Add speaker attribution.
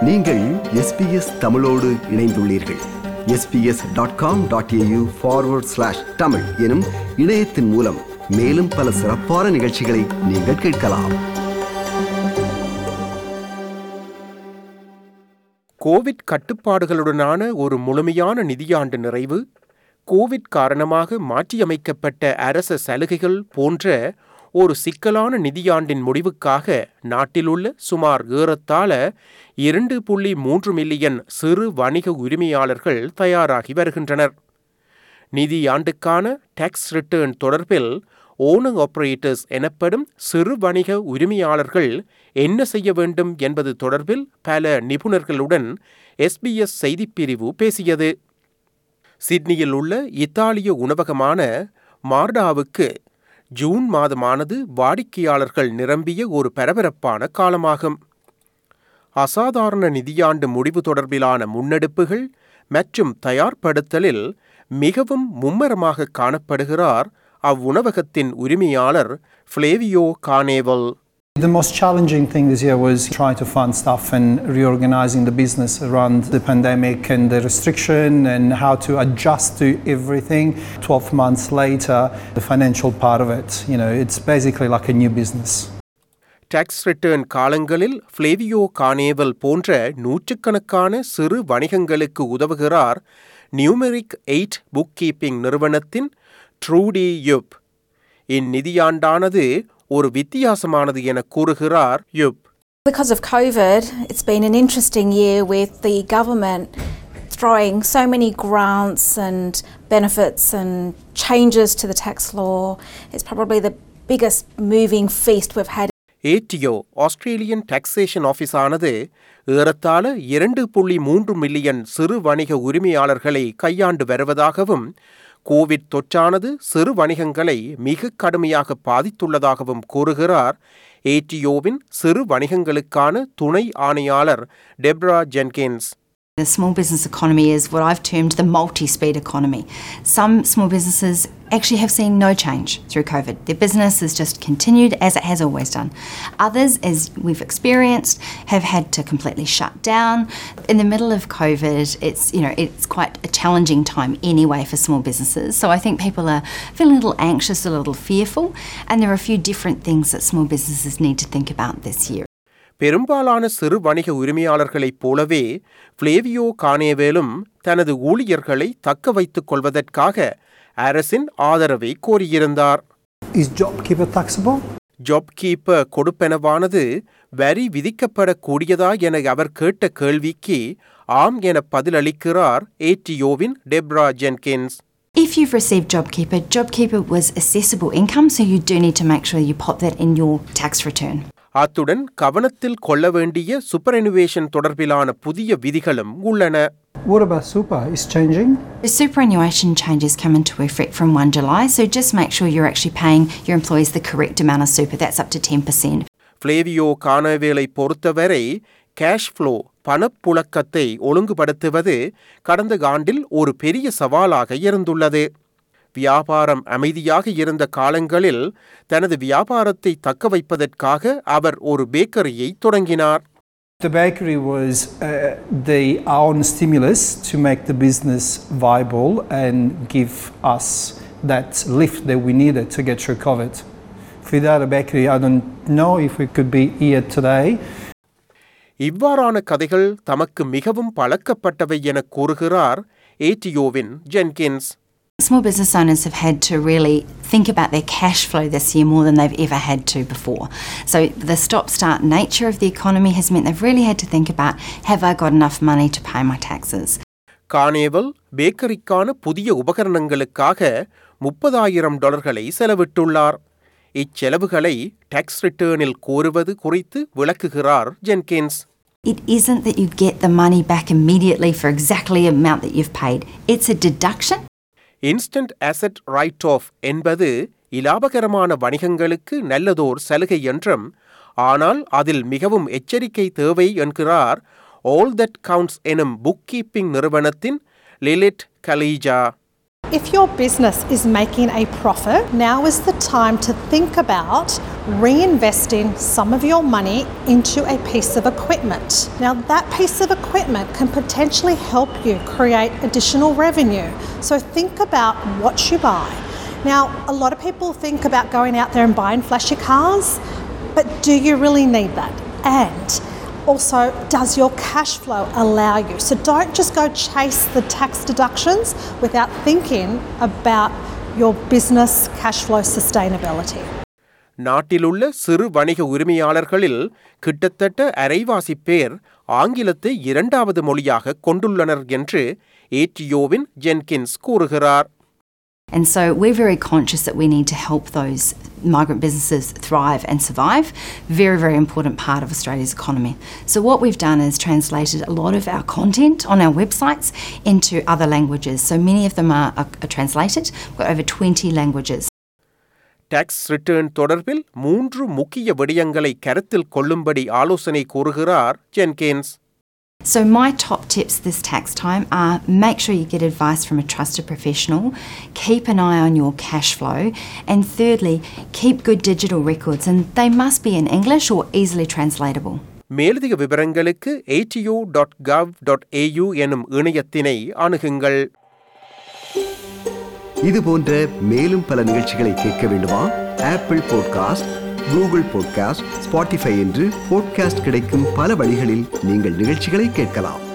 Speaker 1: நீங்கள் எஸ்பிஎஸ் தமிழோடு இணைந்துள்ளீர்கள் SBS dot com dot AU forward slash Tamil எனும் இணையத்தின் மூலம் மேலும் பல சிறப்பான நிகழ்ச்சிகளை நீங்கள் கேட்கலாம்
Speaker 2: கோவிட் கட்டுப்பாடுகளுடனான ஒரு முழுமையான நிதியாண்டு நிறைவு கோவிட் காரணமாக மாற்றியமைக்கப்பட்ட அரச சலுகைகள் போன்ற ஒரு சிக்கலான நிதியாண்டின் முடிவுக்காக நாட்டிலுள்ள சுமார் ஏறத்தாழ இரண்டு புள்ளி மூன்று மில்லியன் சிறு வணிக உரிமையாளர்கள் தயாராகி வருகின்றனர் நிதியாண்டுக்கான டாக்ஸ் ரிட்டர்ன் தொடர்பில் ஓனர் ஆபரேட்டர்ஸ் எனப்படும் சிறு வணிக உரிமையாளர்கள் என்ன செய்ய வேண்டும் என்பது தொடர்பில் பல நிபுணர்களுடன் எஸ்பிஎஸ் செய்திப்பிரிவு பேசியது சிட்னியில் உள்ள இத்தாலிய உணவகமான மார்டாவுக்கு ஜூன் மாதமானது வாடிக்கையாளர்கள் நிரம்பிய ஒரு பரபரப்பான காலமாகும் அசாதாரண நிதியாண்டு முடிவு தொடர்பிலான முன்னெடுப்புகள் மற்றும் தயார்படுத்தலில் மிகவும் மும்மரமாக காணப்படுகிறார் அவ்வுணவகத்தின் உரிமையாளர் Flavio Canevale
Speaker 3: The most challenging thing this year was trying to fund stuff and reorganizing the business around the pandemic and the restriction and how to adjust to everything. 12 months later, the financial part of it, you know, it's basically like a new business.
Speaker 2: Tax return காலங்களில் Flavio Canevale போன்ற நூற்றுக்கணக்கான சிறு வணிகங்களுக்கு உதவுகிறார் numeric aid bookkeeping நிறுவனத்தின் Trudy Yup இந்நிதியாண்டானது ஒரு வித்தியாசமானது என கூறுகிறார் Yup
Speaker 4: Because of COVID, it's been an interesting year with the government throwing so many grants and benefits and changes to the tax law. It's probably the biggest moving feast we've had
Speaker 2: ATO Australian taxation ஆஃபீஸானது ஏறத்தாழ இரண்டு புள்ளி மூன்று million சிறு வணிக உரிமையாளர்களை கையாண்டு வருவதாகவும் Covid தொற்றானது சிறு வணிகங்களை மிக கடுமையாக பாதித்துள்ளதாகவும் கூறுகிறார் ஏடிஓவின் சிறு வணிகங்களுக்கான துணை ஆணையாளர் Debra Jenkins
Speaker 5: The small business economy is what I've termed the multi speed economy. Some small businesses actually have seen no change through COVID. Their business has just continued as it has always done. Others, as we've experienced, have had to completely shut down. In the middle of COVID, it's you know it's quite a challenging time anyway for small businesses. So I think people are feeling a little anxious, a little fearful, and there are a few different things that small businesses need to think about this year.
Speaker 2: பெரும்பாலான சிறு வணிக உரிமையாளர்களைப் போலவே ஃப்ளேவியோ கானேவேலும் தனது ஊழியர்களை தக்க வைத்துக் கொள்வதற்காக அரசின் ஆதரவை கோரியிருந்தார்
Speaker 3: Is JobKeeper taxable?
Speaker 2: JobKeeper கொடுப்பெனவானது வரி விதிக்கப்படக்கூடியதா என அவர் கேட்ட கேள்விக்கு ஆம் என பதிலளிக்கிறார் ஏடிஓவின் Debra Jenkins
Speaker 5: If you've received JobKeeper, JobKeeper was assessable income, so you do need to make sure you pop that in your tax return.
Speaker 2: அத்துடன் கவனத்தில் கொள்ள வேண்டிய சூப்பரனுவேஷன் தொடர்பிலான புதிய விதிகளும் உள்ளன
Speaker 3: What about super? Is changing?
Speaker 5: The superannuation changes come into effect from 1 July, so just make sure you're actually paying your employees the correct amount of super. That's up to 10%.
Speaker 2: ஃப்ளேவியோ கானவேலை பொறுத்தவரை cash flow பணப்புழக்கத்தை ஒழுங்குபடுத்துவது கடந்த ஆண்டில் ஒரு பெரிய சவாலாக இருந்துள்ளது வியாபாரம் அமைதியாக இருந்த காலங்களில் தனது வியாபாரத்தை தக்க வைப்பதற்காக அவர் ஒரு பேக்கரியை தொடங்கினார்
Speaker 3: The bakery was uh, the own stimulus to make the business viable and give us that lift that we needed to get through COVID. Without a bakery, I don't know if we could be here today.
Speaker 2: இவ்வாறான கதைகள் தமக்கு மிகவும் பழக்கப்பட்டவை என கூறுகிறார் ஏடிஓவின் Jenkins
Speaker 5: Small business owners have had to really think about their cash flow this year more than they've ever had to before. So, the stop start nature of the economy has meant they've really had to think about have I got enough money to pay my taxes?
Speaker 2: Canevale பேக்கரிக்கான புதிய உபகரணங்களுக்காக முப்பதாயிரம் டாலர்களை செலவிட்டுள்ளார் இச்செலவுகளை tax ரிட்டர்னில் கோருவது குறித்து விளக்குகிறார் Jenkins
Speaker 5: It isn't that you get the money back immediately for exactly the amount that you've paid, it's a deduction.
Speaker 2: Instant asset write off என்பது இலாபகரமான வணிகங்களுக்கு நல்லதோர் சலுகை என்றும் ஆனால் அதில் மிகவும் எச்சரிக்கை தேவை என்கிறார் ஆல் தட் கவுண்ட்ஸ் எனும் புக் கீப்பிங் நிறுவனத்தின் Lilit கலீஜா
Speaker 6: If your business is making a profit, now is the time to think about reinvesting some of your money into a piece of equipment. Now, that piece of equipment can potentially help you create additional revenue. So, think about what you buy. Now, a lot of people think about going out there and buying flashy cars, but do you really need that? And also, does your cash flow allow you? So, don't just go chase the tax deductions without thinking about your business cash flow sustainability.
Speaker 2: நாட்டிலுள்ள சிறு வணிக உரிமையாளர்களில் கிட்டத்தட்ட அரைவாசி பேர் ஆங்கிலத்தை இரண்டாவது மொழியாக கொண்டுள்ளனர் என்று ஏடியோவின் ஜென்கின்ஸ் கூறுகிறார்
Speaker 5: And so we're very conscious that we need to help those migrant businesses thrive and survive. Very, very important part of Australia's economy. So what we've done is translated a lot of our content on our websites into other languages. So many of them are, are, are translated. We've got over 20 languages.
Speaker 2: Tax return தொடர்பில் மூன்று முக்கிய விடயங்களை கருத்தில் கொள்ளும்படி ஆலோசனை கூறுகிறார் Jenkins
Speaker 5: So, my top tips this tax time are make sure you get advice from a trusted professional, keep an eye on your cash flow, and thirdly, keep good digital records, and they must be in English or easily translatable.
Speaker 2: மேலதிக விவரங்களுக்கு ATO dot gov dot AU எனும் இணையத்தினை அணுகுங்கள்
Speaker 1: இது போன்ற மேலும் பல நிகழ்ச்சிகளை கேட்க வேண்டுமா Apple podcast Google podcast Spotify என்று பாட்காஸ்ட் கிடைக்கும் பல வழிகளில் நீங்கள் நிகழ்ச்சிகளை கேட்கலாம்